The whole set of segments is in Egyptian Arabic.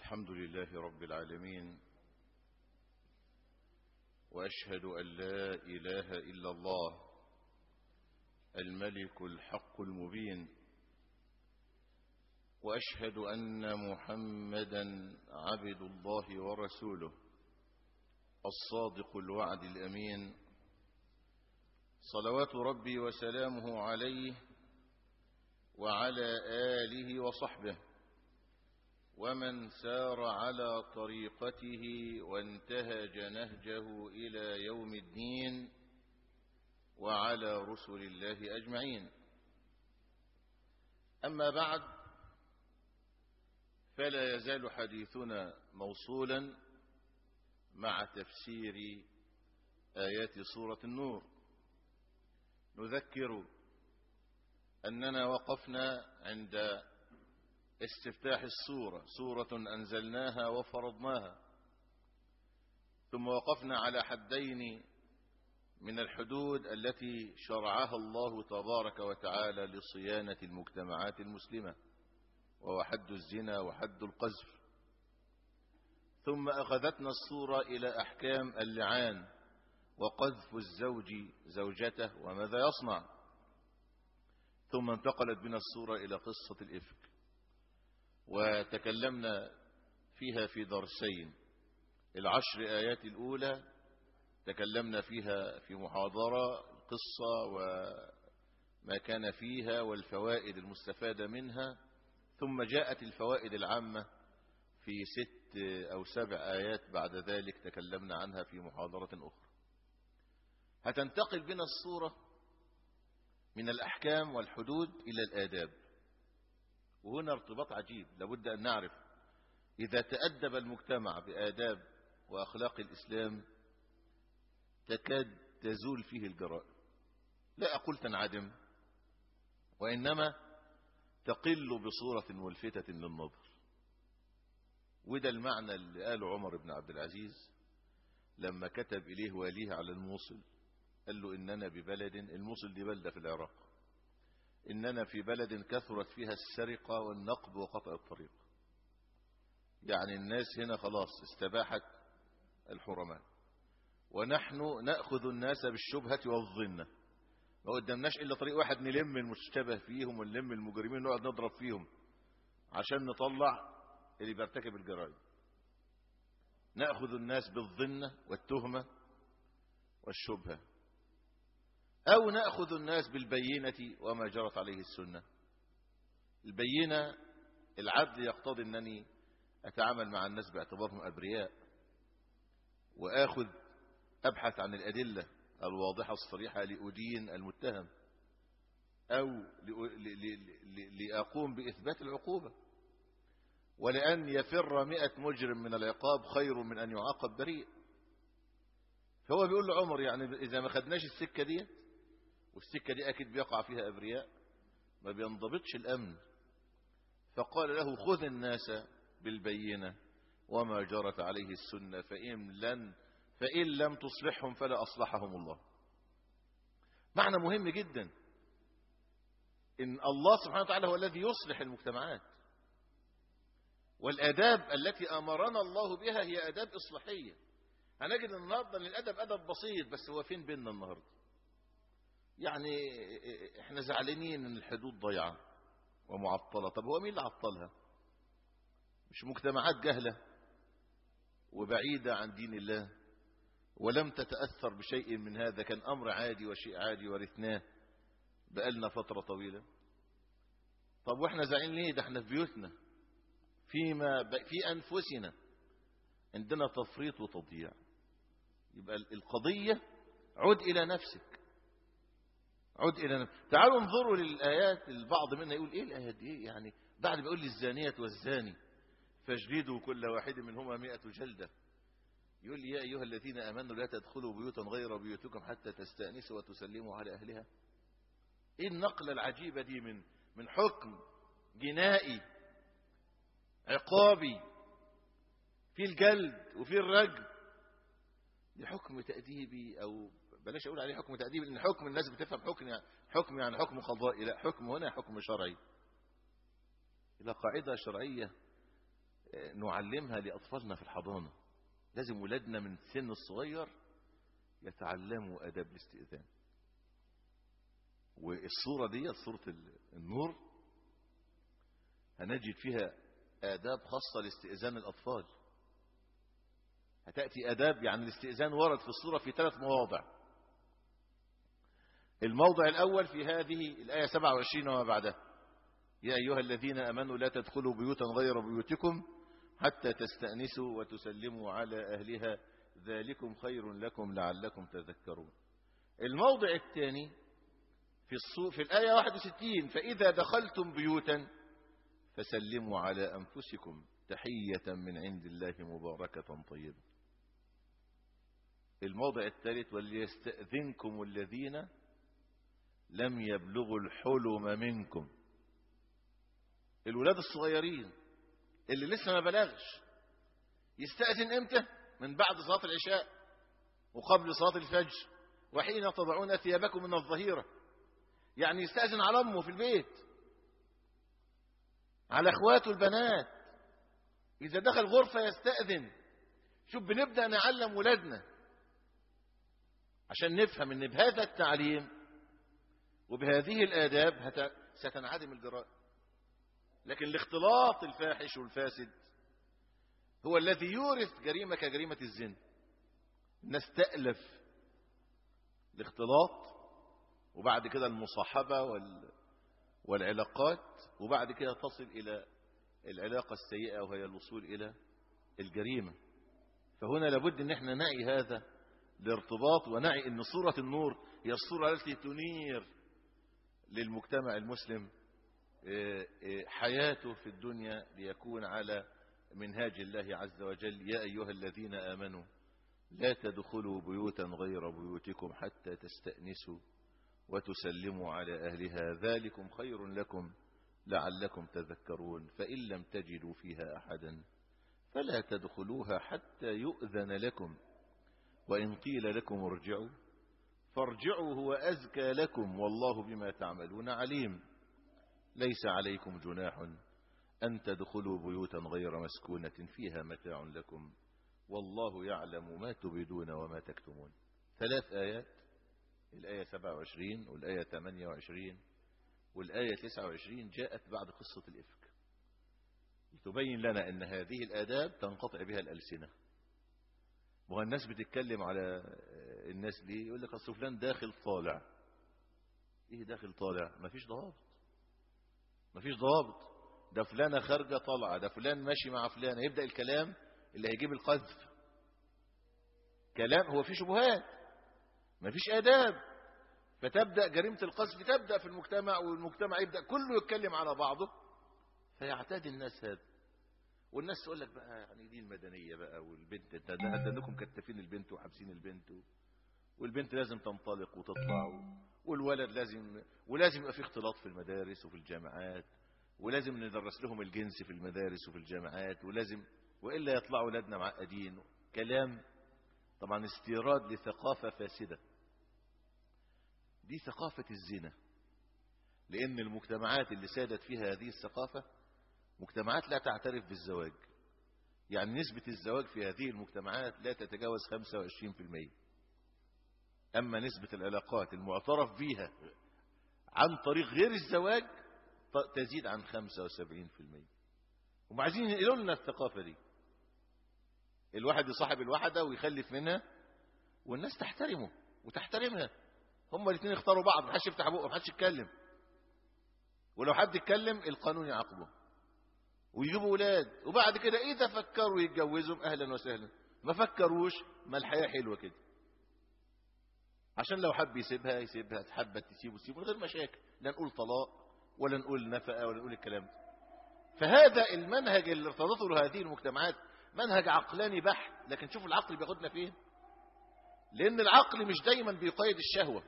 الحمد لله رب العالمين وأشهد أن لا إله إلا الله الملك الحق المبين وأشهد أن محمدا عبد الله ورسوله الصادق الوعد الأمين صلوات ربي وسلامه عليه وعلى آله وصحبه ومن سار على طريقته وانتهج نهجه إلى يوم الدين وعلى رسل الله أجمعين أما بعد فلا يزال حديثنا موصولا مع تفسير آيات سورة النور نذكر أننا وقفنا عند استفتاح السورة سورة أنزلناها وفرضناها ثم وقفنا على حدين من الحدود التي شرعها الله تبارك وتعالى لصيانة المجتمعات المسلمة وهو حد الزنا وحد القذف ثم أخذتنا الصورة إلى أحكام اللعان وقذف الزوج زوجته وماذا يصنع ثم انتقلت بنا الصورة إلى قصة الإفك وتكلمنا فيها في درسين العشر آيات الأولى تكلمنا فيها في محاضرة القصة وما كان فيها والفوائد المستفادة منها ثم جاءت الفوائد العامة في ست أو سبع آيات بعد ذلك تكلمنا عنها في محاضرة أخرى هتنتقل بنا الصورة من الأحكام والحدود إلى الآداب وهنا ارتباط عجيب لابد أن نعرف إذا تأدب المجتمع بآداب وأخلاق الإسلام تكاد تزول فيه الجرائم لا أقول تنعدم وإنما تقل بصورة ملفتة للنظر وده المعنى اللي قاله عمر بن عبد العزيز لما كتب إليه واليه على الموصل قال له إننا ببلد الموصل دي بلدة في العراق إننا في بلد كثرت فيها السرقة والنقب وقطع الطريق يعني الناس هنا خلاص استباحت الحرمات ونحن نأخذ الناس بالشبهة والظنة ما قدمناش إلا طريق واحد نلم المشتبه فيهم ونلم المجرمين نقعد نضرب فيهم عشان نطلع اللي بيرتكب الجرائم نأخذ الناس بالظنة والتهمة والشبهة أو نأخذ الناس بالبينة وما جرت عليه السنة البينة العدل يقتضي أنني أتعامل مع الناس باعتبارهم أبرياء وآخذ أبحث عن الأدلة الواضحة الصريحة لأدين المتهم أو لأقوم بإثبات العقوبة ولأن يفر مئة مجرم من العقاب خير من أن يعاقب بريء فهو بيقول لعمر يعني إذا ما خدناش السكة دي والسكة دي أكيد بيقع فيها أبرياء ما بينضبطش الأمن فقال له خذ الناس بالبينة وما جرت عليه السنة فإن, لن فإن لم تصلحهم فلا أصلحهم الله معنى مهم جدا إن الله سبحانه وتعالى هو الذي يصلح المجتمعات والآداب التي أمرنا الله بها هي آداب إصلاحية هنجد النهاردة أن الأدب أدب بسيط بس هو فين بيننا النهاردة يعني احنا زعلانين ان الحدود ضيعة ومعطلة طب هو مين اللي عطلها مش مجتمعات جهلة وبعيدة عن دين الله ولم تتأثر بشيء من هذا كان أمر عادي وشيء عادي ورثناه بقالنا فترة طويلة طب واحنا زعلانين ليه ده احنا في بيوتنا فيما في أنفسنا عندنا تفريط وتضييع يبقى القضية عد إلى نفسك عد إلى نفسك تعالوا انظروا للآيات البعض منا يقول إيه الآيات دي يعني بعد ما يقول للزانية والزاني فاجلدوا كل واحد منهما مئة جلدة يقول يا أيها الذين أمنوا لا تدخلوا بيوتا غير بيوتكم حتى تستأنسوا وتسلموا على أهلها إيه النقلة العجيبة دي من من حكم جنائي عقابي في الجلد وفي الرجم لحكم تأديبي أو بلاش أقول عليه حكم تأديبي لأن حكم الناس بتفهم حكم يعني حكم يعني حكم قضائي لا حكم هنا حكم شرعي إلى قاعدة شرعية نعلمها لأطفالنا في الحضانة لازم ولادنا من السن الصغير يتعلموا أداب الاستئذان والصورة دي صورة النور هنجد فيها آداب خاصة لاستئذان الأطفال هتأتي آداب يعني الاستئذان ورد في الصورة في ثلاث مواضع الموضع الأول في هذه الآية 27 وما بعدها يا أيها الذين أمنوا لا تدخلوا بيوتا غير بيوتكم حتى تستأنسوا وتسلموا على أهلها ذلكم خير لكم لعلكم تذكرون الموضع الثاني في, الصو... في الآية 61 فإذا دخلتم بيوتا فسلموا على أنفسكم تحية من عند الله مباركة طيبة الموضع الثالث وليستأذنكم الذين لم يبلغوا الحلم منكم الولاد الصغيرين اللي لسه ما بلغش يستأذن امتى من بعد صلاة العشاء وقبل صلاة الفجر وحين تضعون ثيابكم من الظهيرة يعني يستأذن على أمه في البيت على أخواته البنات إذا دخل غرفة يستأذن شوف بنبدأ نعلم ولادنا عشان نفهم ان بهذا التعليم وبهذه الآداب ستنعدم الجرائم لكن الاختلاط الفاحش والفاسد هو الذي يورث جريمة كجريمة الزنا نستألف الاختلاط وبعد كده المصاحبة وال... والعلاقات وبعد كده تصل إلى العلاقة السيئة وهي الوصول إلى الجريمة فهنا لابد ان احنا نعي هذا الارتباط ونعي ان صورة النور هي الصورة التي تنير للمجتمع المسلم حياته في الدنيا ليكون على منهاج الله عز وجل يا أيها الذين آمنوا لا تدخلوا بيوتا غير بيوتكم حتى تستأنسوا وتسلموا على أهلها ذلكم خير لكم لعلكم تذكرون فإن لم تجدوا فيها أحدا فلا تدخلوها حتى يؤذن لكم وإن قيل لكم ارجعوا فارجعوا هو أزكى لكم والله بما تعملون عليم ليس عليكم جناح أن تدخلوا بيوتا غير مسكونة فيها متاع لكم والله يعلم ما تبدون وما تكتمون ثلاث آيات الآية 27 والآية 28 والآية 29 جاءت بعد قصة الإفك لتبين لنا أن هذه الآداب تنقطع بها الألسنة وهو الناس بتتكلم على الناس ليه يقول لك أصل فلان داخل طالع إيه داخل طالع مفيش ضوابط مفيش ضوابط ده فلانة خارجة طالعة ده فلان ماشي مع فلانة يبدأ الكلام اللي هيجيب القذف كلام هو فيه شبهات مفيش آداب فتبدأ جريمة القذف تبدأ في المجتمع والمجتمع يبدأ كله يتكلم على بعضه فيعتادي الناس هذا والناس تقول لك بقى يعني دي المدنية بقى والبنت انت ده انكم كتفين البنت وحابسين البنت والبنت لازم تنطلق وتطلع والولد لازم ولازم يبقى في اختلاط في المدارس وفي الجامعات ولازم ندرس لهم الجنس في المدارس وفي الجامعات ولازم وإلا يطلعوا ولادنا معقدين كلام طبعا استيراد لثقافة فاسدة دي ثقافة الزنا لأن المجتمعات اللي سادت فيها هذه الثقافة مجتمعات لا تعترف بالزواج يعني نسبة الزواج في هذه المجتمعات لا تتجاوز 25% أما نسبة العلاقات المعترف بها عن طريق غير الزواج تزيد عن 75% هم عايزين ينقلوا لنا الثقافة دي الواحد يصاحب الواحدة ويخلف منها والناس تحترمه وتحترمها هم الاثنين يختاروا بعض محدش يفتح بقه محدش يتكلم ولو حد يتكلم القانون يعاقبه ويجيبوا ولاد وبعد كده اذا فكروا يتجوزهم اهلا وسهلا ما فكروش ما الحياة حلوة كده عشان لو حب يسيبها يسيبها تحب تسيبه تسيبه من غير مشاكل لا نقول طلاق ولا نقول نفقة ولا نقول الكلام ده فهذا المنهج اللي ارتضته له هذه المجتمعات منهج عقلاني بحت لكن شوف العقل بياخدنا فين لان العقل مش دايما بيقيد الشهوة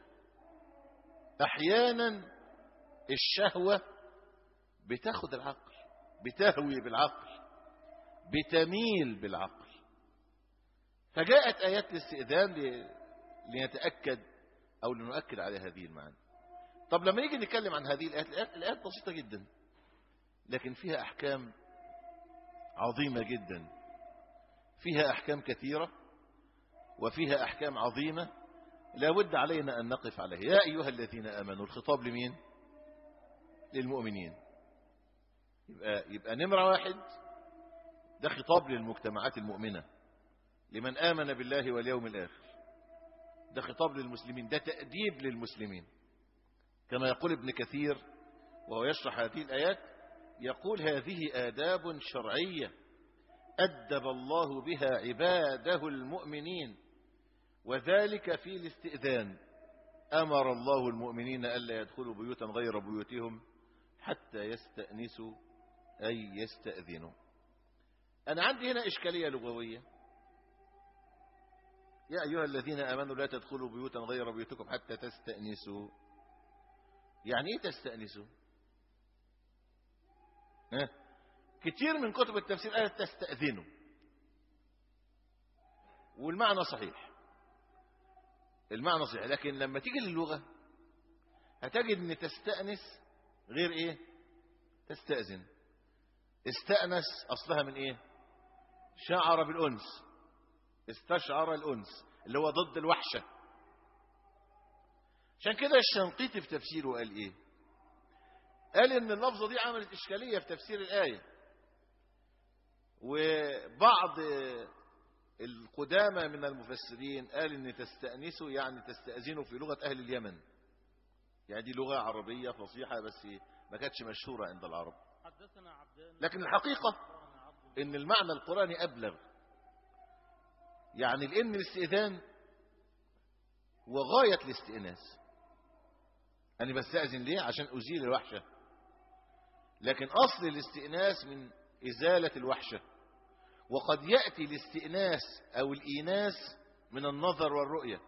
احيانا الشهوة بتاخد العقل بتهوي بالعقل بتميل بالعقل فجاءت آيات الاستئذان لنتأكد أو لنؤكد على هذه المعاني طب لما نيجي نتكلم عن هذه الآيات الآيات, الآيات بسيطة جدا لكن فيها أحكام عظيمة جدا فيها أحكام كثيرة وفيها أحكام عظيمة لا بد علينا أن نقف عليها يا أيها الذين آمنوا الخطاب لمين للمؤمنين يبقى, يبقى نمرة واحد ده خطاب للمجتمعات المؤمنة لمن آمن بالله واليوم الآخر ده خطاب للمسلمين ده تأديب للمسلمين كما يقول ابن كثير وهو يشرح هذه الآيات يقول هذه آداب شرعية أدب الله بها عباده المؤمنين وذلك في الاستئذان أمر الله المؤمنين ألا يدخلوا بيوتا غير بيوتهم حتى يستأنسوا أي يستأذنوا أنا عندي هنا إشكالية لغوية يا أيها الذين آمنوا لا تدخلوا بيوتا غير بيوتكم حتى تستأنسوا يعني إيه تستأنسوا ها؟ كتير من كتب التفسير قالت تستأذنوا والمعنى صحيح المعنى صحيح لكن لما تيجي للغة هتجد ان تستأنس غير ايه تستأذن استأنس اصلها من ايه شعر بالأنس استشعر الأنس اللي هو ضد الوحشة عشان كده الشنقيطي في تفسيره قال ايه قال ان اللفظة دي عملت اشكالية في تفسير الآية وبعض القدامى من المفسرين قال ان تستأنسوا يعني تستأذنوا في لغة اهل اليمن يعني دي لغة عربية فصيحة بس ما كانتش مشهورة عند العرب لكن الحقيقة ان المعنى القرآني ابلغ يعني لان الاستئذان وغاية الاستئناس أنا بستأذن ليه عشان أزيل الوحشة لكن أصل الاستئناس من إزالة الوحشة وقد يأتي الاستئناس أو الإيناس من النظر والرؤية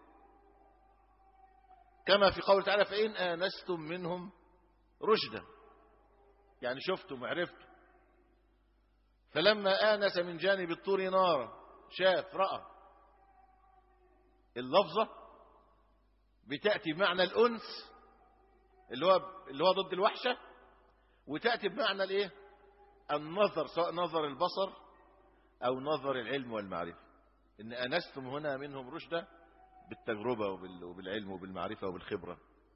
كما في قول تعالى فإن آنستم منهم رشدا يعني شفتم وعرفتم فلما آنس من جانب الطور نارا شاف رأى اللفظة بتأتي بمعنى الأنس اللي هو اللي هو ضد الوحشة وتأتي بمعنى الايه النظر سواء نظر البصر أو نظر العلم والمعرفة إن أنستم هنا منهم رشدا بالتجربة وبالعلم وبالمعرفة وبالخبرة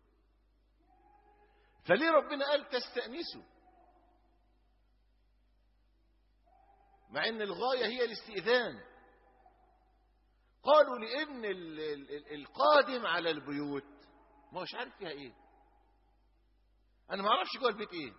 فليه ربنا قال تستأنسوا مع ان الغاية هي الاستئذان قالوا لان القادم على البيوت ما هوش عارف فيها ايه انا ما اعرفش جوه البيت ايه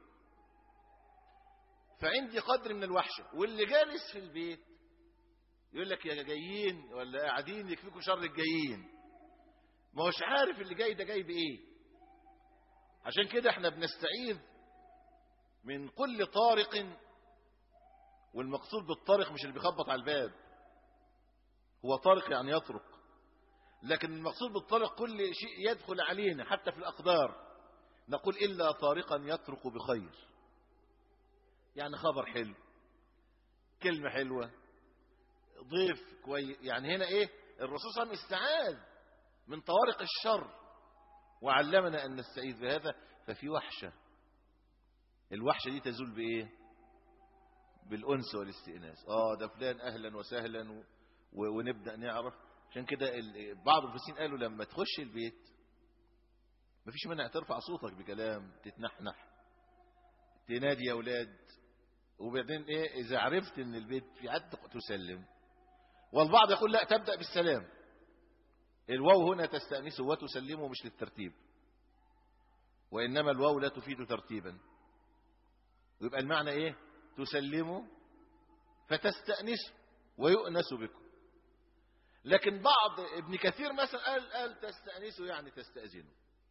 فعندي قدر من الوحشة واللي جالس في البيت يقول لك يا جايين ولا قاعدين يكفيكم شر الجايين ما هوش عارف اللي جاي ده جاي بايه عشان كده احنا بنستعيذ من كل طارق والمقصود بالطارق مش اللي بيخبط على الباب هو طارق يعني يطرق لكن المقصود بالطارق كل شيء يدخل علينا حتى في الأقدار نقول إلا طارقا يطرق بخير يعني خبر حلو كلمة حلوة ضيف كويس يعني هنا ايه الرسول صلى الله عليه وسلم استعاذ من طوارق الشر وعلمنا أن نستعيذ بهذا ففي وحشة الوحشة دي تزول بإيه بالأنس والاستئناس آه ده فلان أهلا وسهلا و... و... ونبدأ نعرف عشان كده ال... بعض المفسرين قالوا لما تخش البيت مفيش مانع ترفع صوتك بكلام تتنحنح تنادي يا أولاد وبعدين إيه إذا عرفت إن البيت في عد تسلم والبعض يقول لا تبدأ بالسلام الواو هنا تستأنسه وتسلمه مش للترتيب وإنما الواو لا تفيد ترتيبا ويبقى المعنى إيه تسلموا فتستأنسوا ويؤنس بكم لكن بعض ابن كثير مثلا قال, قال تستأنسوا يعني تستأذنوا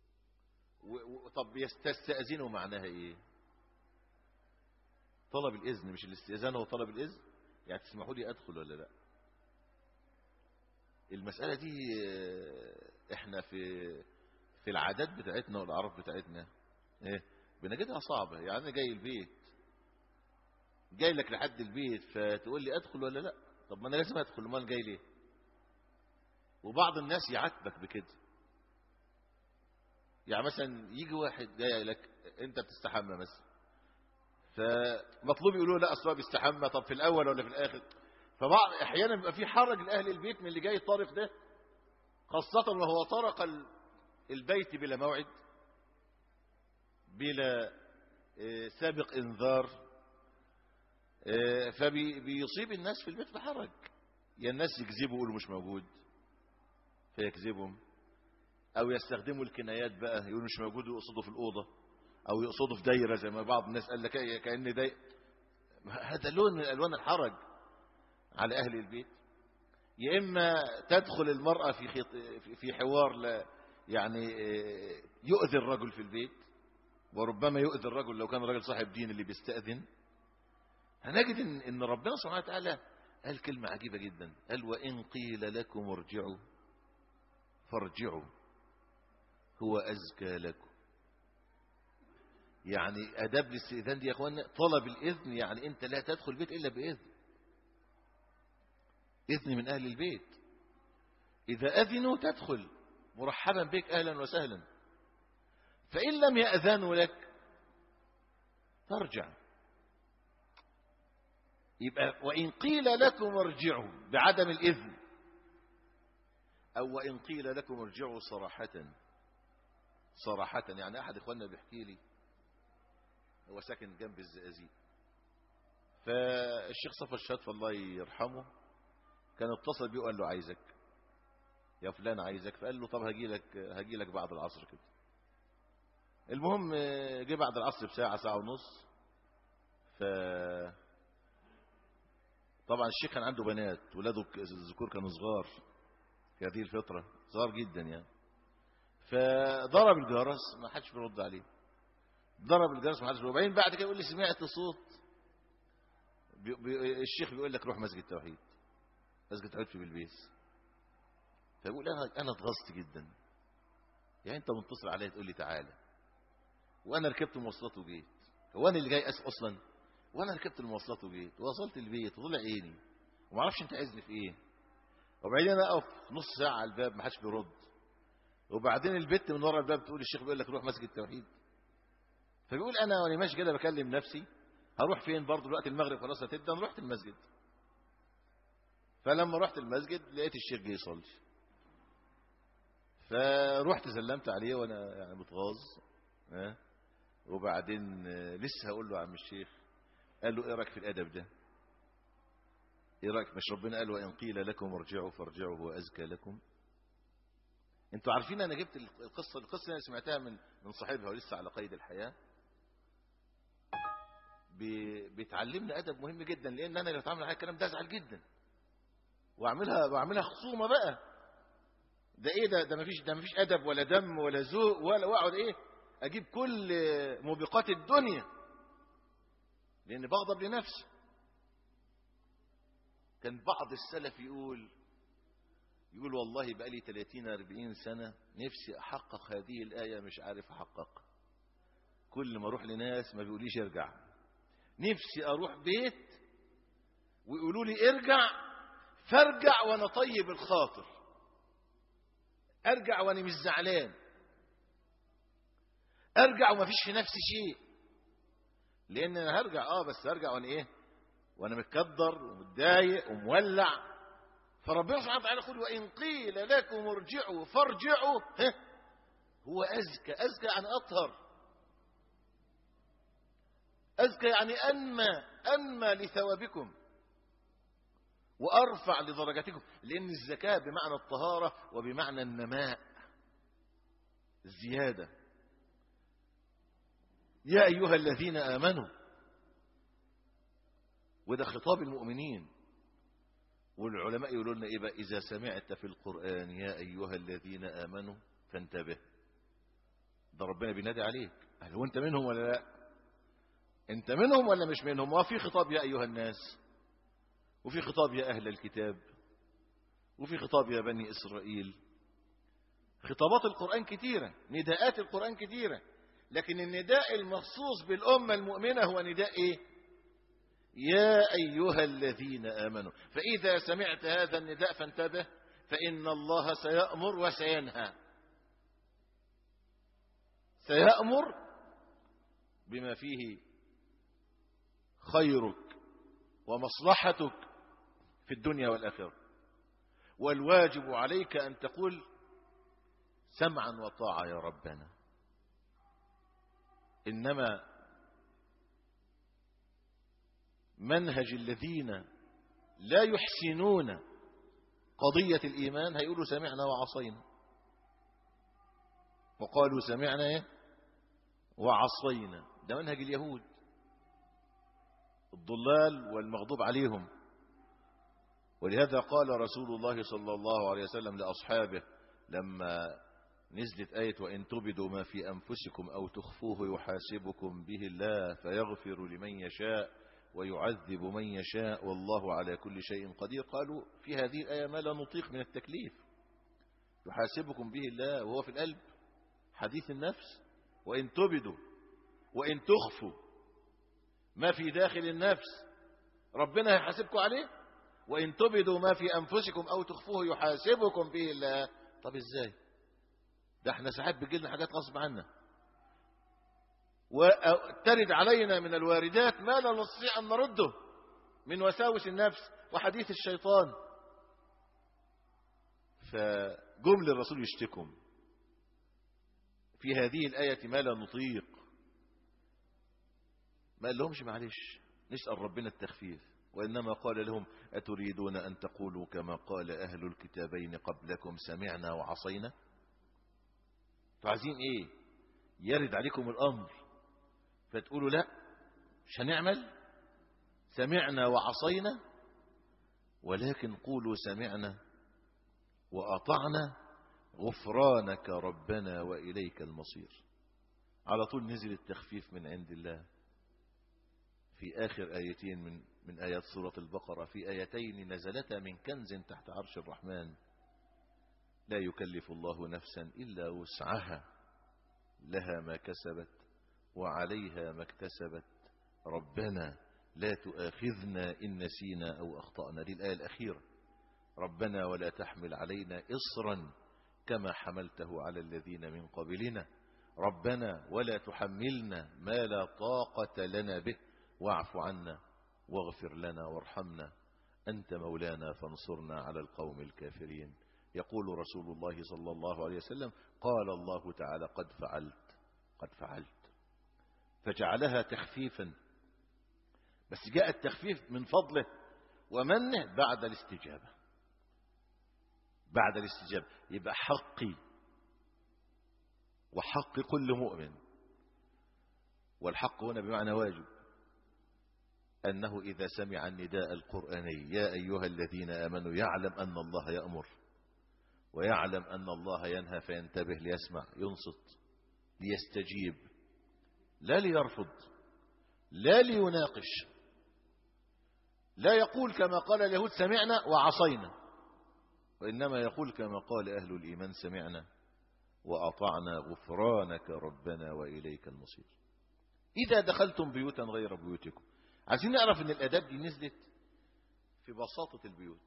طب تستأذنوا معناها ايه طلب الإذن مش الاستئذان هو طلب الإذن يعني تسمحوا لي أدخل ولا لا المسألة دي احنا في في العادات بتاعتنا والعرف بتاعتنا ايه بنجدها صعبة يعني أنا جاي البيت جاي لك لحد البيت فتقول لي ادخل ولا لا طب ما انا لازم ادخل امال جاي ليه وبعض الناس يعاتبك بكده يعني مثلا يجي واحد جاي لك انت بتستحمى مثلا فمطلوب يقولوا لا اصل هو بيستحمى طب في الاول ولا في الاخر فبعض احيانا بيبقى في حرج لاهل البيت من اللي جاي الطارق ده خاصة وهو طرق ال- البيت بلا موعد بلا آه، سابق انذار آه، فبيصيب الناس في البيت بحرج يا الناس يكذبوا يقولوا مش موجود فيكذبهم او يستخدموا الكنايات بقى يقولوا مش موجود ويقصدوا في الاوضه او يقصدوا في دايره زي ما بعض الناس قال لك إيه، كان داي هذا لون من الوان الحرج على اهل البيت يا اما تدخل المراه في خط... في- في حوار لا يعني آه، يؤذي الرجل في البيت وربما يؤذي الرجل لو كان الرجل صاحب دين اللي بيستأذن هنجد ان ان ربنا سبحانه وتعالى قال كلمة عجيبة جدا قال وإن قيل لكم ارجعوا فارجعوا هو أزكى لكم يعني أداب الاستئذان دي يا أخوانا طلب الإذن يعني أنت لا تدخل البيت إلا بإذن إذن من أهل البيت إذا أذنوا تدخل مرحبا بك أهلا وسهلا فإن لم يأذنوا لك ترجع يبقى وإن قيل لكم ارجعوا بعدم الإذن أو وإن قيل لكم ارجعوا صراحة صراحة يعني أحد إخواننا بيحكي لي هو ساكن جنب الزقازيق فالشيخ صفا الشاطف الله يرحمه كان اتصل بيه وقال له عايزك يا فلان عايزك فقال له طب هجي لك هجي لك بعد العصر كده المهم جه بعد العصر بساعة ساعة ونص ف طبعا الشيخ كان عنده بنات ولاده الذكور كانوا صغار في هذه الفترة صغار جدا يعني فضرب الجرس ما حدش بيرد عليه ضرب الجرس ما حدش بيرد وبعدين بعد كده يقول لي سمعت صوت بي بي الشيخ بيقول لك روح مسجد التوحيد مسجد التوحيد في بلبيس فيقول انا انا اتغصت جدا يعني انت متصل عليا تقول لي تعالى وانا ركبت المواصلات وجيت هو انا اللي جاي اسف اصلا وانا ركبت المواصلات وجيت ووصلت البيت وطلع عيني وما اعرفش انت عايزني في ايه وبعدين انا اقف نص ساعه على الباب ما حدش بيرد وبعدين البت من ورا الباب تقول الشيخ بيقول لك روح مسجد التوحيد فبيقول انا وانا ماشي كده بكلم نفسي هروح فين برضه دلوقتي المغرب خلاص هتبدا رحت المسجد فلما رحت المسجد لقيت الشيخ جه يصلي فروحت سلمت عليه وانا يعني متغاظ ها وبعدين لسه هقول له يا عم الشيخ قال له ايه رايك في الادب ده ايه رايك مش ربنا قال وان قيل لكم ارجعوا فارجعوا هو ازكى لكم انتوا عارفين انا جبت القصه القصه انا سمعتها من من صاحبها ولسه على قيد الحياه بتعلمنا ادب مهم جدا لان انا لو اتعامل معايا الكلام ده ازعل جدا واعملها واعملها خصومه بقى ده ايه ده ده مفيش ده مفيش ادب ولا دم ولا ذوق ولا واقعد ايه اجيب كل موبقات الدنيا لان بغضب لنفسي كان بعض السلف يقول يقول والله بقى لي 30 40 سنه نفسي احقق هذه الايه مش عارف احققها كل ما اروح لناس ما بيقوليش ارجع نفسي اروح بيت ويقولوا لي ارجع فارجع وانا طيب الخاطر ارجع وانا مش زعلان ارجع وما فيش في نفسي شيء لان انا هرجع اه بس هرجع وانا ايه وانا متكدر ومتضايق ومولع فربنا سبحانه وتعالى يقول وان قيل لكم ارجعوا فارجعوا هو ازكى ازكى يعني اطهر ازكى يعني انمى انمى لثوابكم وارفع لدرجاتكم لان الزكاه بمعنى الطهاره وبمعنى النماء الزياده يا أيها الذين آمنوا وده خطاب المؤمنين والعلماء يقولوا لنا إيه بقى إذا سمعت في القرآن يا أيها الذين آمنوا فانتبه ده ربنا بينادي عليك هل هو أنت منهم ولا لا أنت منهم ولا مش منهم وفي خطاب يا أيها الناس وفي خطاب يا أهل الكتاب وفي خطاب يا بني إسرائيل خطابات القرآن كتيرة نداءات القرآن كتيرة لكن النداء المخصوص بالأمة المؤمنة هو نداء إيه؟ يا أيها الذين آمنوا فإذا سمعت هذا النداء فانتبه فإن الله سيأمر وسينهى سيأمر بما فيه خيرك ومصلحتك في الدنيا والآخرة والواجب عليك أن تقول سمعا وطاعة يا ربنا إنما منهج الذين لا يحسنون قضية الإيمان هيقولوا سمعنا وعصينا وقالوا سمعنا إيه؟ وعصينا ده منهج اليهود الضلال والمغضوب عليهم ولهذا قال رسول الله صلى الله عليه وسلم لأصحابه لما نزلت آية وإن تبدوا ما في أنفسكم أو تخفوه يحاسبكم به الله فيغفر لمن يشاء ويعذب من يشاء والله على كل شيء قدير قالوا في هذه الآية ما لا نطيق من التكليف يحاسبكم به الله وهو في القلب حديث النفس وإن تبدوا وإن تخفوا ما في داخل النفس ربنا هيحاسبكم عليه وإن تبدوا ما في أنفسكم أو تخفوه يحاسبكم به الله طب إزاي ده احنا ساعات بيجيلنا حاجات غصب عنا وترد علينا من الواردات ما لا نستطيع أن نرده من وساوس النفس وحديث الشيطان فجمل الرسول يشتكم في هذه الآية ما لا نطيق ما قال لهمش معلش نسأل ربنا التخفيف وإنما قال لهم أتريدون أن تقولوا كما قال أهل الكتابين قبلكم سمعنا وعصينا عايزين إيه يرد عليكم الأمر فتقولوا لا مش هنعمل سمعنا وعصينا ولكن قولوا سمعنا وأطعنا غفرانك ربنا وإليك المصير على طول نزل التخفيف من عند الله في آخر آيتين من من آيات سورة البقرة في آيتين نزلتا من كنز تحت عرش الرحمن لا يكلف الله نفسا إلا وسعها لها ما كسبت وعليها ما اكتسبت ربنا لا تؤاخذنا إن نسينا أو أخطأنا دي الآية الأخيرة ربنا ولا تحمل علينا إصرا كما حملته على الذين من قبلنا ربنا ولا تحملنا ما لا طاقة لنا به واعف عنا واغفر لنا وارحمنا أنت مولانا فانصرنا على القوم الكافرين يقول رسول الله صلى الله عليه وسلم قال الله تعالى قد فعلت قد فعلت فجعلها تخفيفا بس جاء التخفيف من فضله ومنه بعد الاستجابة بعد الاستجابة يبقى حقي وحق كل مؤمن والحق هنا بمعنى واجب أنه إذا سمع النداء القرآني يا أيها الذين آمنوا يعلم أن الله يأمر ويعلم أن الله ينهى فينتبه ليسمع ينصت ليستجيب لا ليرفض لا ليناقش لا يقول كما قال اليهود سمعنا وعصينا وإنما يقول كما قال أهل الإيمان سمعنا وأطعنا غفرانك ربنا وإليك المصير إذا دخلتم بيوتا غير بيوتكم عايزين نعرف ان الاداب دي نزلت في بساطة البيوت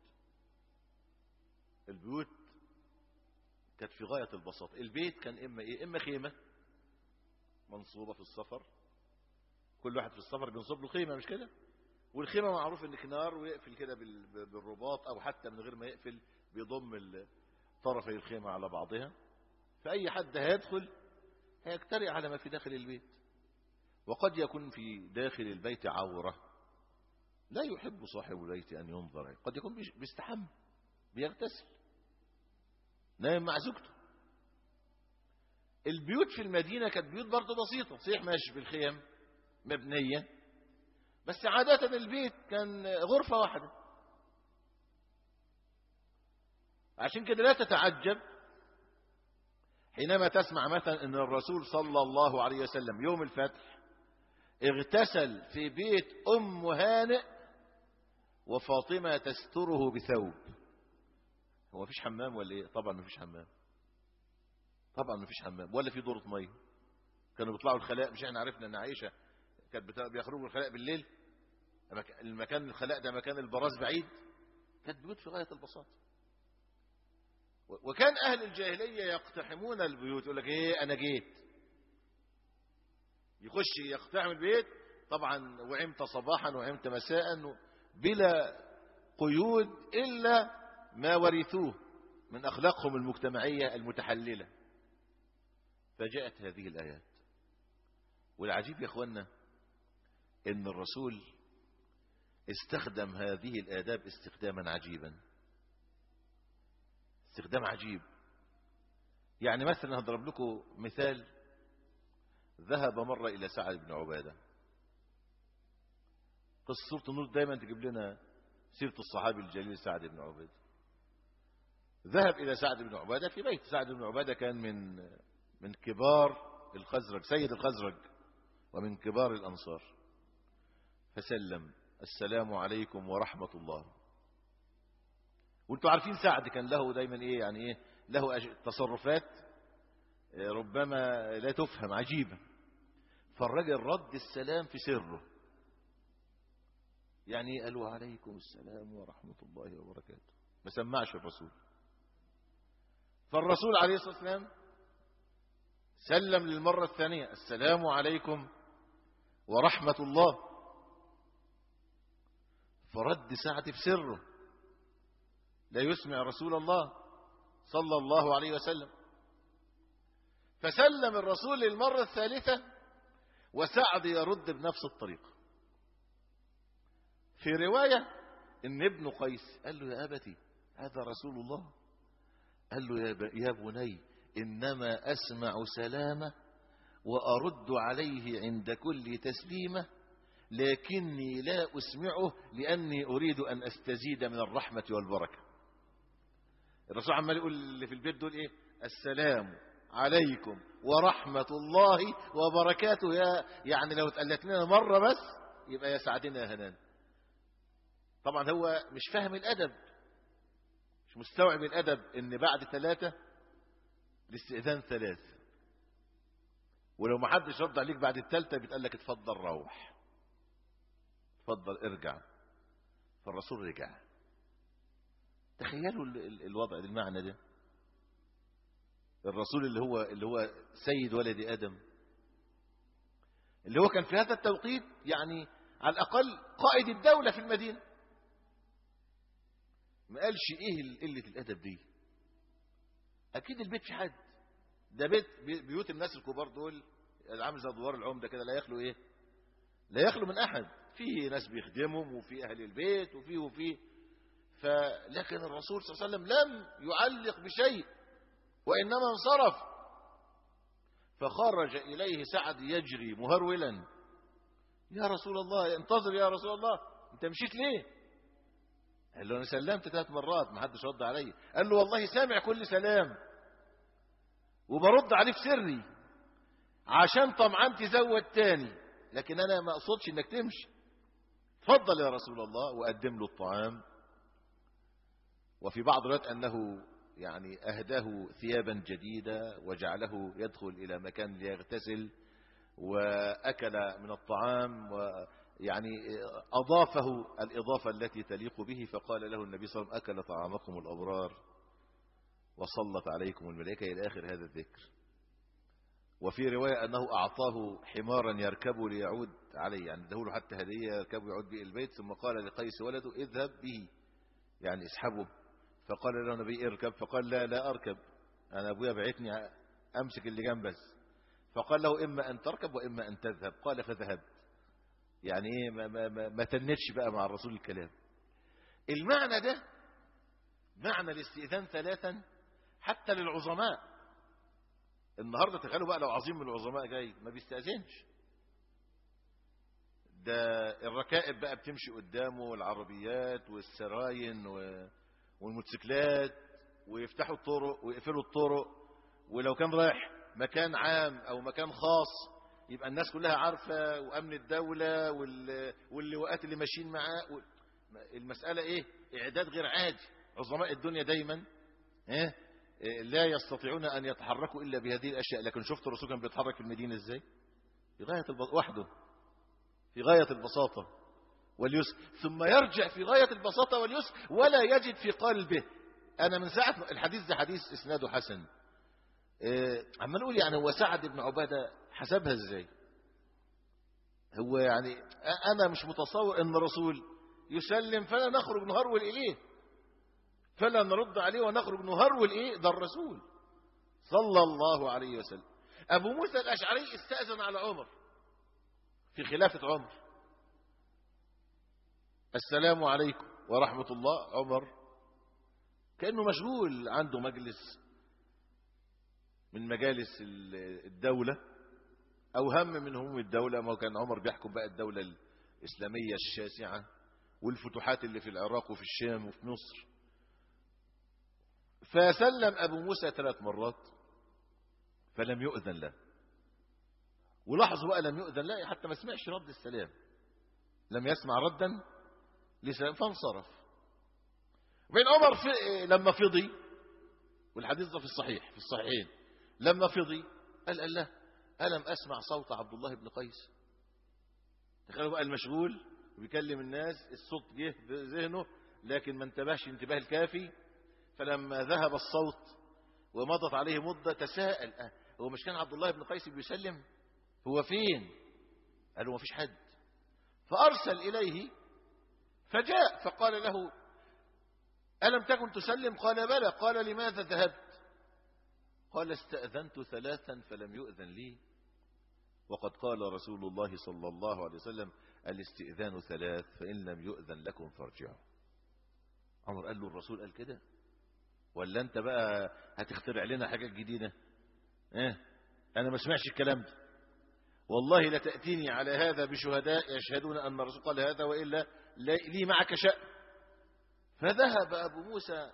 البيوت كانت في غاية البساطة البيت كان اما ايه اما خيمة منصوبة في السفر كل واحد في السفر بينصب له خيمة مش كده والخيمة معروف ان كنار ويقفل كده بالرباط او حتى من غير ما يقفل بيضم طرفي الخيمة على بعضها فأي حد هيدخل هيجترئ على ما في داخل البيت وقد يكون في داخل البيت عورة لا يحب صاحب البيت أن ينظر قد يكون بيستحم بيغتسل نايم مع زوجته البيوت في المدينة كانت بيوت برضه بسيطة صحيح ماشي في الخيم مبنية بس عادة البيت كان غرفة واحدة عشان كده لا تتعجب حينما تسمع مثلا ان الرسول صلى الله عليه وسلم يوم الفتح اغتسل في بيت ام هانئ وفاطمة تستره بثوب هو مفيش حمام ولا ايه طبعا مفيش حمام طبعا مفيش حمام ولا في دورة مية كانوا بيطلعوا الخلاء مش احنا عرفنا ان عائشة كانت بيخرجوا الخلاء بالليل المكان الخلاء ده مكان البراز بعيد كانت بيوت في غاية البساطة وكان أهل الجاهلية يقتحمون البيوت يقول لك إيه أنا جيت يخش يقتحم البيت طبعا وعمت صباحا وعمت مساء بلا قيود إلا ما ورثوه من أخلاقهم المجتمعية المتحللة فجاءت هذه الآيات والعجيب يا أخوانا إن الرسول استخدم هذه الآداب استخداما عجيبا استخدام عجيب يعني مثلا هضرب لكم مثال ذهب مرة إلى سعد بن عبادة قصة سورة النور دايما تجيب لنا سيرة الصحابي الجليل سعد بن عبادة ذهب إلى سعد بن عبادة في بيت سعد بن عبادة كان من من كبار الخزرج سيد الخزرج ومن كبار الأنصار فسلم السلام عليكم ورحمة الله وانتوا عارفين سعد كان له دايما ايه يعني ايه له تصرفات ربما لا تفهم عجيبة فالرجل رد السلام في سره يعني قالوا عليكم السلام ورحمة الله وبركاته ما سمعش الرسول فالرسول عليه الصلاة والسلام سلم للمرة الثانية السلام عليكم ورحمة الله فرد سعد في سره لا يسمع رسول الله صلى الله عليه وسلم فسلم الرسول للمرة الثالثة وسعد يرد بنفس الطريقة في رواية ان ابن قيس قال له يا أبتي هذا رسول الله قال له يا بني إنما أسمع سلامه وأرد عليه عند كل تسليمة لكني لا أسمعه لأني أريد أن أستزيد من الرحمة والبركة الرسول عمال يقول اللي في البيت دول إيه السلام عليكم ورحمة الله وبركاته يا يعني لو اتقلت لنا مرة بس يبقى يا سعدنا يا هنان طبعا هو مش فاهم الأدب مش مستوعب الأدب ان بعد ثلاثة الاستئذان ثلاث ولو ما حدش رد عليك بعد الثالثة بيتقال لك اتفضل روح اتفضل ارجع فالرسول رجع تخيلوا الوضع المعنى ده الرسول اللي هو اللي هو سيد ولد ادم اللي هو كان في هذا التوقيت يعني على الاقل قائد الدوله في المدينه ما قالش ايه قله الادب دي اكيد البيت في حد ده بيت بيوت الناس الكبار دول عامل زي دوار العمده كده لا يخلو ايه لا يخلو من احد في ناس بيخدمهم وفي اهل البيت وفي وفي فلكن الرسول صلى الله عليه وسلم لم يعلق بشيء وانما انصرف فخرج اليه سعد يجري مهرولا يا رسول الله انتظر يا رسول الله انت مشيت ليه قال له انا سلمت ثلاث مرات ما حدش رد عليا قال له والله سامع كل سلام وبرد عليه في سري عشان طمعان تزود تاني لكن انا ما اقصدش انك تمشي تفضل يا رسول الله وقدم له الطعام وفي بعض الروايات انه يعني اهداه ثيابا جديده وجعله يدخل الى مكان ليغتسل واكل من الطعام ويعني اضافه الاضافه التي تليق به فقال له النبي صلى الله عليه وسلم اكل طعامكم الابرار وصلت عليكم الملائكه الى اخر هذا الذكر وفي رواية أنه أعطاه حمارا يركبه ليعود عليه يعني اداه حتى هدية يركبه يعود به البيت ثم قال لقيس ولده اذهب به يعني اسحبه فقال له النبي اركب فقال لا لا أركب أنا أبويا بعتني أمسك اللي جنب بس فقال له إما أن تركب وإما أن تذهب قال فذهبت يعني إيه ما, ما, ما, ما تنتش بقى مع الرسول الكلام المعنى ده معنى الاستئذان ثلاثا حتى للعظماء النهاردة تخيلوا بقى لو عظيم من العظماء جاي ما بيستأذنش ده الركائب بقى بتمشي قدامه والعربيات والسراين والموتوسيكلات ويفتحوا الطرق ويقفلوا الطرق ولو كان رايح مكان عام او مكان خاص يبقى الناس كلها عارفة وامن الدولة واللواءات اللي ماشيين معاه المسألة ايه اعداد غير عادي عظماء الدنيا دايما ايه لا يستطيعون أن يتحركوا إلا بهذه الأشياء لكن شفت الرسول كان بيتحرك في المدينة إزاي في غاية البساطة وحده في غاية البساطة واليسر ثم يرجع في غاية البساطة واليسر ولا يجد في قلبه أنا من ساعة الحديث ده حديث إسناده حسن إيه عما نقول يعني هو سعد بن عبادة حسبها إزاي هو يعني أنا مش متصور أن الرسول يسلم فلا نخرج نهرول إليه فلا نرد عليه ونخرج نهرول إيه ده الرسول صلى الله عليه وسلم أبو موسى الأشعري استأذن على عمر في خلافة عمر السلام عليكم ورحمة الله عمر كأنه مشغول عنده مجلس من مجالس الدولة أو هم من هموم الدولة ما كان عمر بيحكم بقى الدولة الإسلامية الشاسعة والفتوحات اللي في العراق وفي الشام وفي مصر فسلم أبو موسى ثلاث مرات فلم يؤذن له ولاحظوا بقى لم يؤذن له حتى ما سمعش رد السلام لم يسمع ردا لسلام فانصرف وبين عمر في لما فضي والحديث ده في الصحيح في الصحيحين لما فضي قال قال له ألم أسمع صوت عبد الله بن قيس تخيلوا بقى المشغول وبيكلم الناس الصوت جه ذهنه لكن ما انتبهش انتباه الكافي فلما ذهب الصوت ومضت عليه مدة تساءل أه هو مش كان عبد الله بن قيس بيسلم هو فين قالوا ما فيش حد فأرسل إليه فجاء فقال له ألم تكن تسلم قال بلى قال لماذا ذهبت قال استأذنت ثلاثا فلم يؤذن لي وقد قال رسول الله صلى الله عليه وسلم الاستئذان ثلاث فإن لم يؤذن لكم فارجعوا عمر قال له الرسول قال كده ولا انت بقى هتخترع لنا حاجات جديدة ايه انا ما سمعش الكلام ده والله لتأتيني على هذا بشهداء يشهدون أن الرسول قال هذا وإلا لي معك شأن فذهب أبو موسى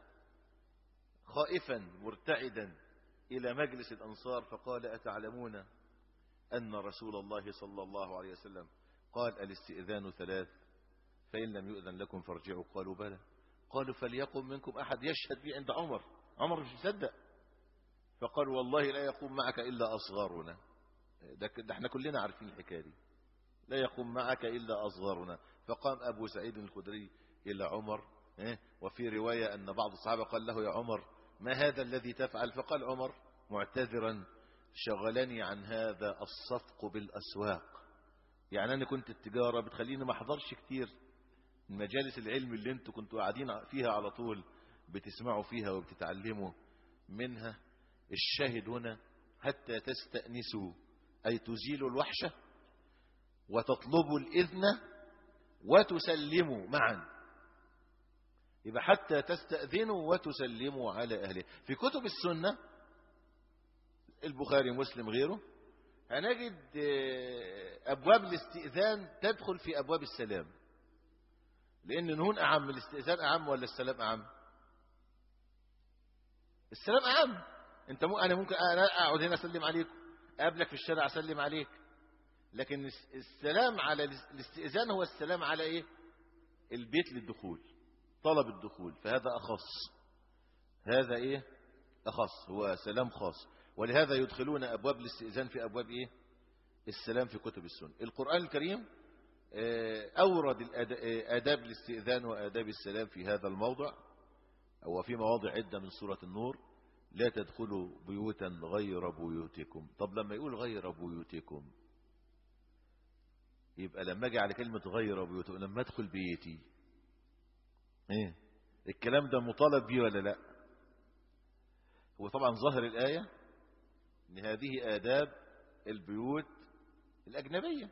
خائفا مرتعدا إلى مجلس الأنصار فقال أتعلمون أن رسول الله صلى الله عليه وسلم قال الاستئذان ثلاث فإن لم يؤذن لكم فارجعوا قالوا بلى قالوا فليقم منكم أحد يشهد بي عند عمر عمر مش مصدق فقال والله لا يقوم معك إلا أصغارنا ده, ده احنا كلنا عارفين الحكاية دي لا يقوم معك إلا أصغارنا فقام أبو سعيد الخدري إلى عمر وفي رواية أن بعض الصحابة قال له يا عمر ما هذا الذي تفعل فقال عمر معتذرا شغلني عن هذا الصفق بالأسواق يعني أنا كنت التجارة بتخليني ما احضرش كتير مجالس العلم اللي انتوا كنتوا قاعدين فيها على طول بتسمعوا فيها وبتتعلموا منها الشاهد هنا حتى تستأنسوا أي تزيلوا الوحشة وتطلبوا الإذن وتسلموا معا يبقى حتى تستأذنوا وتسلموا على أهله في كتب السنة البخاري مسلم غيره هنجد أبواب الاستئذان تدخل في أبواب السلام لأن نهون أعم الاستئذان أعم ولا السلام أعم السلام أعم أنت مو أنا ممكن أنا أقعد هنا أسلم عليك أقابلك في الشارع أسلم عليك لكن السلام على الاستئذان هو السلام على إيه البيت للدخول طلب الدخول فهذا أخص هذا إيه أخص هو سلام خاص ولهذا يدخلون أبواب الاستئذان في أبواب إيه السلام في كتب السنة القرآن الكريم أورد آداب الاستئذان وآداب السلام في هذا الموضع وفي مواضع عدة من سورة النور لا تدخلوا بيوتا غير بيوتكم طب لما يقول غير بيوتكم يبقى لما اجي على كلمة غير بيوتكم لما ادخل بيتي ايه الكلام ده مطالب بيه ولا لا هو طبعا ظاهر الآية ان هذه آداب البيوت الأجنبية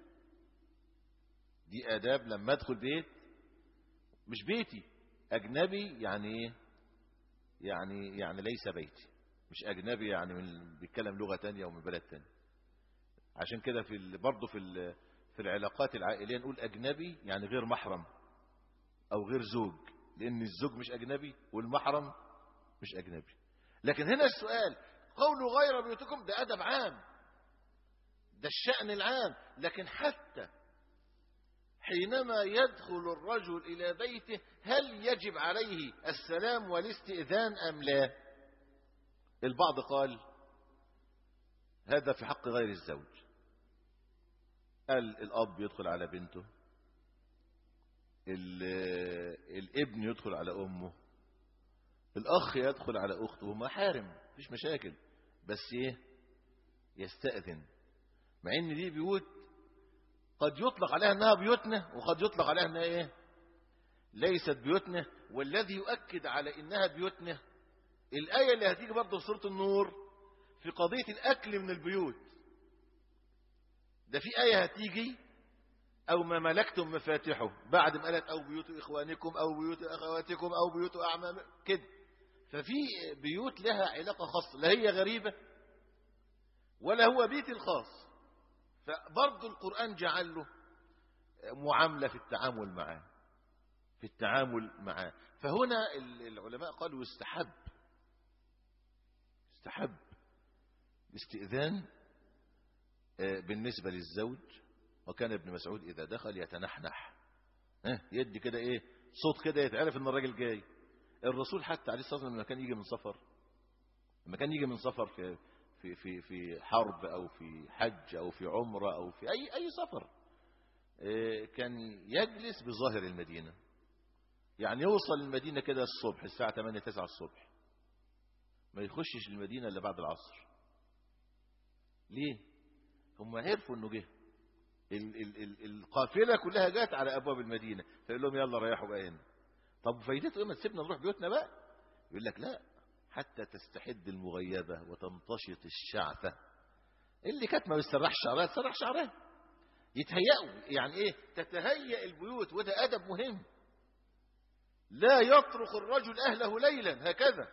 دي آداب لما ادخل بيت مش بيتي أجنبي يعني ايه يعني يعني ليس بيتي مش أجنبي يعني من بيتكلم لغة تانية ومن بلد تانية عشان كده في برضه في في العلاقات العائلية نقول أجنبي يعني غير محرم أو غير زوج لأن الزوج مش أجنبي والمحرم مش أجنبي لكن هنا السؤال قول غير بيوتكم ده أدب عام ده الشأن العام لكن حتى حينما يدخل الرجل إلى بيته هل يجب عليه السلام والاستئذان أم لا البعض قال هذا في حق غير الزوج قال الأب يدخل على بنته الابن يدخل على أمه الأخ يدخل على أخته محارم مفيش مشاكل بس إيه يستأذن مع إن دي بيوت قد يطلق عليها انها بيوتنا وقد يطلق عليها انها ايه ليست بيوتنا والذي يؤكد على انها بيوتنا الايه اللي هتيجي برضه في سوره النور في قضيه الاكل من البيوت ده في ايه هتيجي او ما ملكتم مفاتحه بعد ما قالت او بيوت اخوانكم او بيوت اخواتكم او بيوت اعمامكم كده ففي بيوت لها علاقه خاصه لا هي غريبه ولا هو بيت الخاص فبرضه القرآن جعل له معاملة في التعامل معاه في التعامل معاه فهنا العلماء قالوا يستحب يستحب الاستئذان بالنسبة للزوج وكان ابن مسعود إذا دخل يتنحنح يدي كده إيه صوت كده يتعرف إن الراجل جاي الرسول حتى عليه الصلاة والسلام لما كان يجي من سفر لما كان يجي من سفر في في في في حرب او في حج او في عمره او في اي اي سفر كان يجلس بظاهر المدينه يعني يوصل المدينه كده الصبح الساعه 8 9 الصبح ما يخشش المدينه الا بعد العصر ليه هم عرفوا انه جه ال ال ال القافله كلها جت على ابواب المدينه فيقول لهم يلا ريحوا بقى هنا طب فايدته ايه ما تسيبنا نروح بيوتنا بقى يقول لك لا حتى تستحد المغيبة وتمتشط الشعثة اللي كانت ما بتسرحش شعرها تسرح شعرها يتهيأوا يعني ايه تتهيأ البيوت وده أدب مهم لا يطرق الرجل أهله ليلا هكذا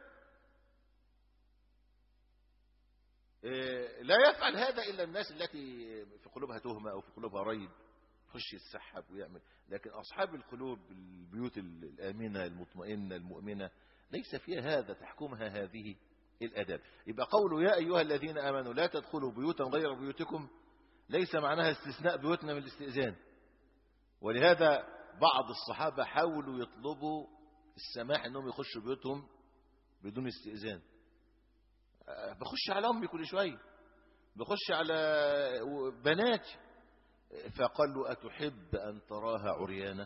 إيه لا يفعل هذا إلا الناس التي في قلوبها تهمة أو في قلوبها ريب يخش يتسحب ويعمل لكن أصحاب القلوب البيوت الآمنة المطمئنة المؤمنة ليس فيها هذا تحكمها هذه الأداب يبقى قوله يا أيها الذين آمنوا لا تدخلوا بيوتا غير بيوتكم ليس معناها استثناء بيوتنا من الاستئذان ولهذا بعض الصحابة حاولوا يطلبوا السماح انهم يخشوا بيوتهم بدون استئذان بخش على امي كل شويه بخش على بناتي فقال له اتحب ان تراها عريانه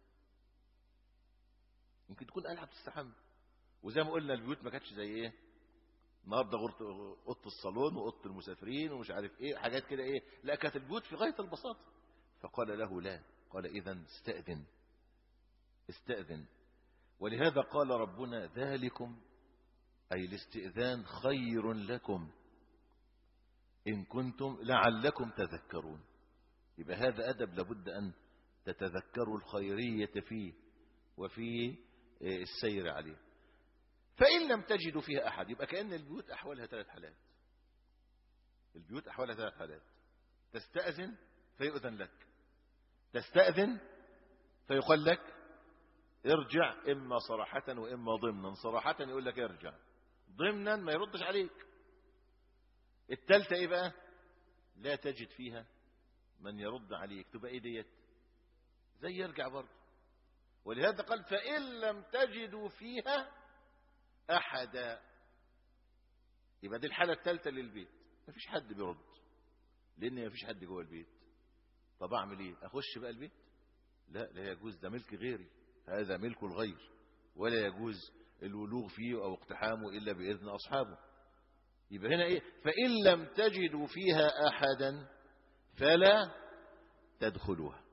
يمكن تكون قالها بتستحمل وزي ما قلنا البيوت ما كانتش زي ايه النهارده غرفه اوضه الصالون واوضه المسافرين ومش عارف ايه حاجات كده ايه لا كانت البيوت في غايه البساطه فقال له لا قال اذا استاذن استاذن ولهذا قال ربنا ذلكم اي الاستئذان خير لكم ان كنتم لعلكم تذكرون يبقى هذا ادب لابد ان تتذكروا الخيريه فيه وفي السير عليه فإن لم تجدوا فيها أحد يبقى كأن البيوت أحوالها ثلاث حالات البيوت أحوالها ثلاث حالات تستأذن فيؤذن لك تستأذن فيقال لك ارجع إما صراحة وإما ضمنا صراحة يقول لك ارجع ضمنا ما يردش عليك التالتة إيه بقى لا تجد فيها من يرد عليك تبقى إيه ديت زي يرجع برضه ولهذا قال فإن لم تجدوا فيها أحدا يبقى دي الحالة الثالثة للبيت مفيش حد بيرد لأن مفيش حد جوه البيت طب أعمل إيه أخش بقى البيت لا لا يجوز ده ملك غيري هذا ملك الغير ولا يجوز الولوغ فيه أو اقتحامه إلا بإذن أصحابه يبقى هنا إيه فإن لم تجدوا فيها أحدا فلا تدخلوها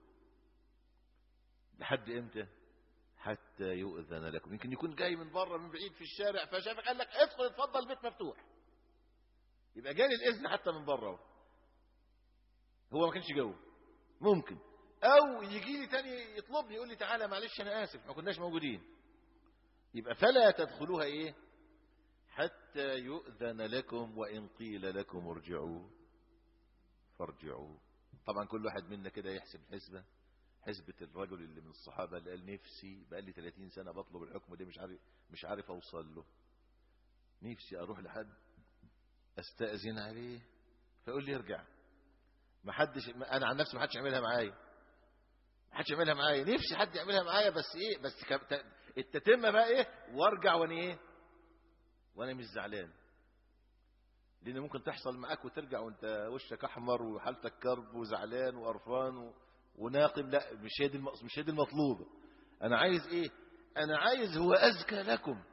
لحد إمتى حتى يؤذن لكم يمكن يكون جاي من بره من بعيد في الشارع فشافك قال لك ادخل اتفضل البيت مفتوح يبقى جالي الاذن حتى من بره هو ما كانش جوه ممكن او يجي لي تاني يطلبني يقول لي تعالى معلش انا اسف ما كناش موجودين يبقى فلا تدخلوها ايه حتى يؤذن لكم وان قيل لكم ارجعوا فارجعوا طبعا كل واحد منا كده يحسب حسبه حسبة الرجل اللي من الصحابة اللي قال نفسي بقى لي 30 سنة بطلب الحكم ده مش عارف مش عارف اوصل له نفسي اروح لحد استأذن عليه فيقول لي ارجع ما حدش انا عن نفسي ما حدش يعملها معايا ما حدش يعملها معايا نفسي حد يعملها معايا بس ايه بس التتمه بقى ايه وارجع وانا ايه وانا مش زعلان لان ممكن تحصل معاك وترجع وانت وشك احمر وحالتك كرب وزعلان وقرفان و... وناقم لا مش هي دي مش هي دي المطلوبه انا عايز ايه انا عايز هو ازكى لكم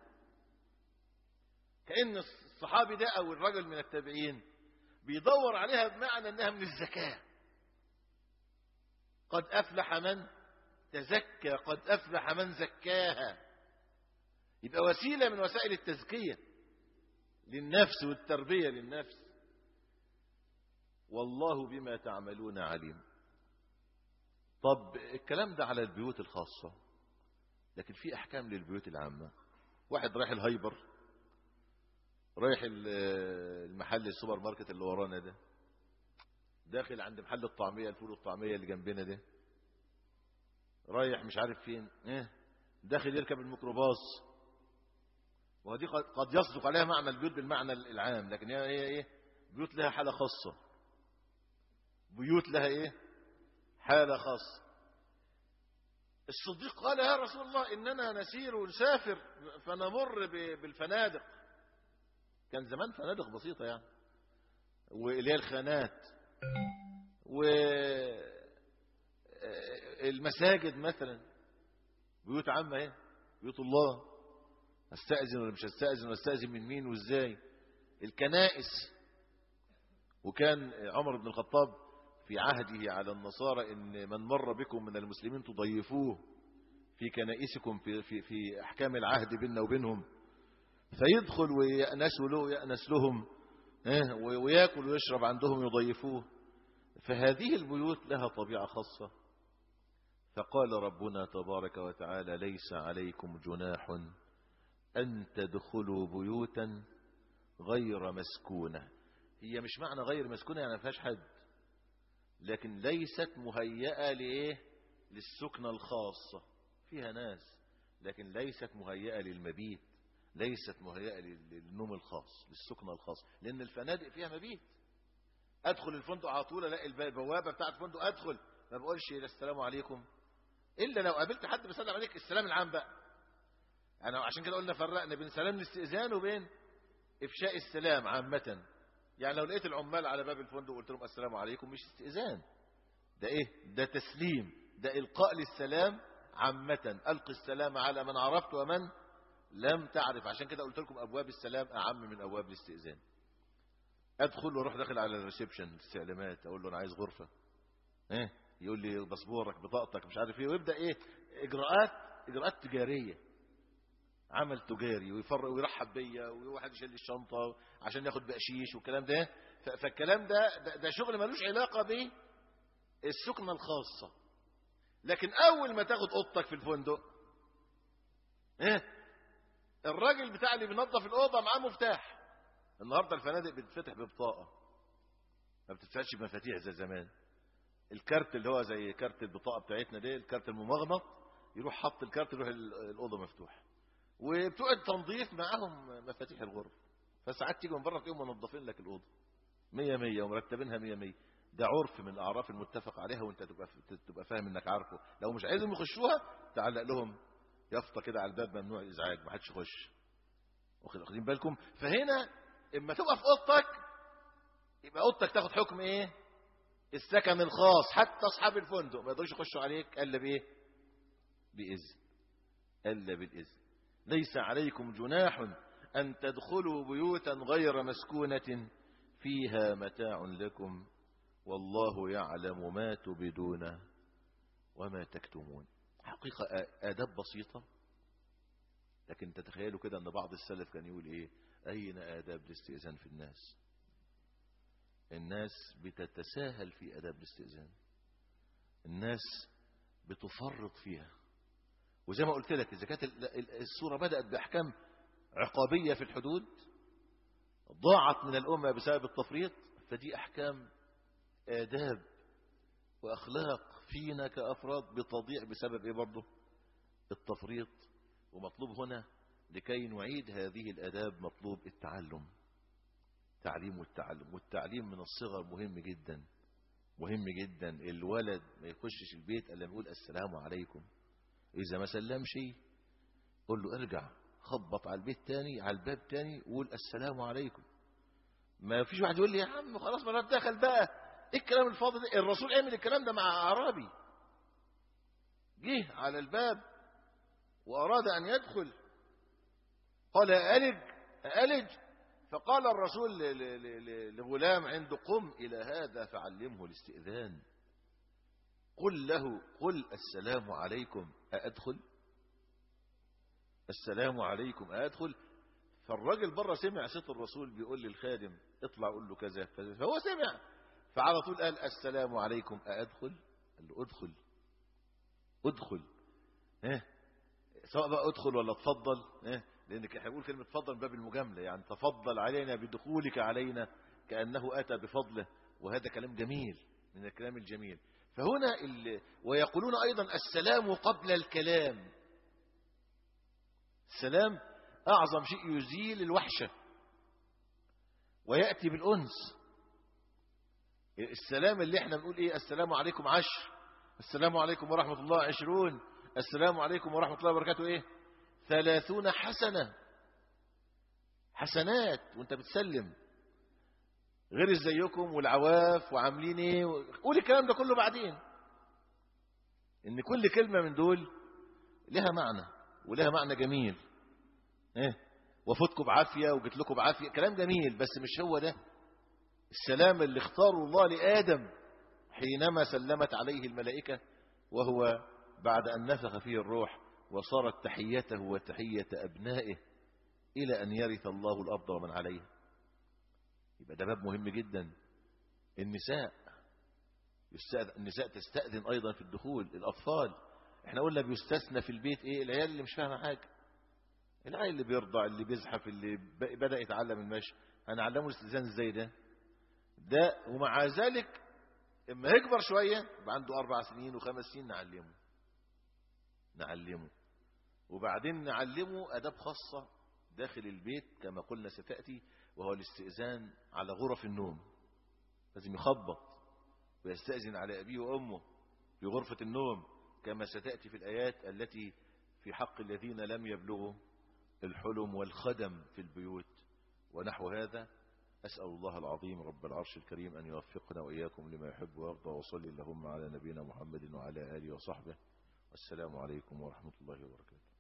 كان الصحابي ده او الرجل من التابعين بيدور عليها بمعنى انها من الزكاه قد أفلح من تزكى قد أفلح من زكاها يبقى وسيلة من وسائل التزكية للنفس والتربية للنفس والله بما تعملون عليم طب الكلام ده على البيوت الخاصة لكن في أحكام للبيوت العامة واحد رايح الهايبر رايح المحل السوبر ماركت اللي ورانا ده داخل عند محل الطعمية الفول والطعمية اللي جنبنا ده رايح مش عارف فين ايه داخل يركب الميكروباص وهذه قد يصدق عليها معنى البيوت بالمعنى العام لكن هي ايه ايه بيوت لها حالة خاصة بيوت لها ايه حالة خاصة الصديق قال يا رسول الله إننا نسير ونسافر فنمر بالفنادق كان زمان فنادق بسيطة يعني واللي هي الخانات والمساجد مثلا بيوت عامة ايه بيوت الله استأذن ولا مش استأذن واستأذن من مين وازاي الكنائس وكان عمر بن الخطاب في عهده على النصارى ان من مر بكم من المسلمين تضيفوه في كنائسكم في, في, في احكام العهد بيننا وبينهم فيدخل ويأنسوا له ويأنس لهم وياكل ويشرب عندهم يضيفوه فهذه البيوت لها طبيعة خاصة فقال ربنا تبارك وتعالى ليس عليكم جناح أن تدخلوا بيوتا غير مسكونة هي مش معنى غير مسكونة يعني ما فيهاش حد لكن ليست مهيئة لإيه للسكنة الخاصة فيها ناس لكن ليست مهيئة للمبيت ليست مهيئة للنوم الخاص للسكنة الخاص لأن الفنادق فيها مبيت أدخل الفندق على طول ألاقي البوابة بتاعت الفندق أدخل ما بقولش السلام عليكم إلا لو قابلت حد بيسلم عليك السلام العام بقى أنا عشان كده قلنا فرقنا بين سلام الاستئذان وبين إفشاء السلام عامة يعني لو لقيت العمال على باب الفندق وقلت لهم السلام عليكم مش استئذان ده إيه ده تسليم ده إلقاء للسلام عامة ألقي السلام على من عرفت ومن لم تعرف عشان كده قلت لكم أبواب السلام أعم من أبواب الاستئذان أدخل وأروح داخل على الريسبشن الاستعلامات أقول له أنا عايز غرفة إيه يقول لي باسبورك بطاقتك مش عارف ايه ويبدا ايه اجراءات اجراءات تجاريه عمل تجاري ويفرق ويرحب بيا وواحد يشيل لي الشنطه عشان ياخد بقشيش والكلام ده فالكلام ده ده, ده شغل ملوش علاقه بالسكنه الخاصه لكن اول ما تاخد اوضتك في الفندق ايه الراجل بتاع اللي بينظف الاوضه معاه مفتاح النهارده الفنادق بتتفتح ببطاقه ما بتتفتحش بمفاتيح زي زمان الكارت اللي هو زي كارت البطاقه بتاعتنا دي الكارت الممغنط يروح حط الكارت يروح الاوضه مفتوحه وبتوع التنظيف معاهم مفاتيح الغرف فساعات تيجي من بره تلاقيهم منظفين لك الاوضه 100 100 ومرتبينها 100 100 ده عرف من الاعراف المتفق عليها وانت تبقى تبقى فاهم انك عارفه لو مش عايزهم يخشوها تعلق لهم يافطه كده على الباب ممنوع الازعاج ما حدش يخش واخدين بالكم فهنا اما تبقى في اوضتك يبقى اوضتك تاخد حكم ايه السكن الخاص حتى اصحاب الفندق ما يقدروش يخشوا عليك الا بايه باذن الا بالاذن ليس عليكم جناح ان تدخلوا بيوتا غير مسكونه فيها متاع لكم والله يعلم ما تبدون وما تكتمون حقيقه اداب بسيطه لكن تتخيلوا كده ان بعض السلف كان يقول ايه اين اداب الاستئذان في الناس الناس بتتساهل في أداب الاستئذان الناس بتفرط فيها وزي ما قلت لك إذا كانت السورة بدأت بأحكام عقابية في الحدود ضاعت من الأمة بسبب التفريط فدي أحكام آداب وأخلاق فينا كأفراد بتضيع بسبب إيه برضه التفريط ومطلوب هنا لكي نعيد هذه الآداب مطلوب التعلم التعليم والتعلم والتعليم من الصغر مهم جدا مهم جدا الولد ما يخشش البيت الا يقول السلام عليكم اذا ما سلمش قول له ارجع خبط على البيت تاني على الباب تاني وقول السلام عليكم ما فيش واحد يقول لي يا عم خلاص ما دخل بقى ايه الكلام الفاضي ده الرسول عمل الكلام ده مع اعرابي جه على الباب واراد ان يدخل قال ألج ألج فقال الرسول لغلام عنده قم إلى هذا فعلمه الاستئذان قل له قل السلام عليكم أأدخل السلام عليكم أأدخل فالراجل بره سمع صوت الرسول بيقول للخادم اطلع قول له كذا كذا فهو سمع فعلى طول قال السلام عليكم أأدخل قال له ادخل ادخل ها سواء بقى ادخل ولا تفضل ها لانك هيقول كلمه تفضل من باب المجامله يعني تفضل علينا بدخولك علينا كانه اتى بفضله وهذا كلام جميل من الكلام الجميل فهنا ال... ويقولون ايضا السلام قبل الكلام السلام اعظم شيء يزيل الوحشه وياتي بالانس السلام اللي احنا بنقول ايه السلام عليكم عشر السلام عليكم ورحمه الله عشرون السلام عليكم ورحمه الله وبركاته ايه ثلاثون حسنه حسنات وانت بتسلم غير ازيكم والعواف وعاملين ايه قول الكلام ده كله بعدين ان كل كلمة من دول لها معنى ولها معنى جميل ايه وفوتكم بعافية وجيت لكم بعافية كلام جميل بس مش هو ده السلام اللي اختاره الله لآدم حينما سلمت عليه الملائكة وهو بعد أن نفخ فيه الروح وصارت تحيته وتحية أبنائه إلى أن يرث الله الأرض ومن عليها يبقى ده باب مهم جدا النساء النساء تستأذن أيضا في الدخول الأطفال احنا قلنا بيستثنى في البيت ايه العيال اللي مش فاهمة حاجة العيال اللي بيرضع اللي بيزحف اللي بدأ يتعلم المشي هنعلمه الاستئذان ازاي ده ده ومع ذلك اما يكبر شوية يبقى عنده أربع سنين وخمس سنين نعلمه نعلمه وبعدين نعلمه أداب خاصة داخل البيت كما قلنا ستأتي وهو الاستئذان على غرف النوم لازم يخبط ويستأذن على أبيه وأمه في غرفة النوم كما ستأتي في الآيات التي في حق الذين لم يبلغوا الحلم والخدم في البيوت ونحو هذا أسأل الله العظيم رب العرش الكريم أن يوفقنا وإياكم لما يحب ويرضى وصلي اللهم على نبينا محمد وعلى آله وصحبه والسلام عليكم ورحمة الله وبركاته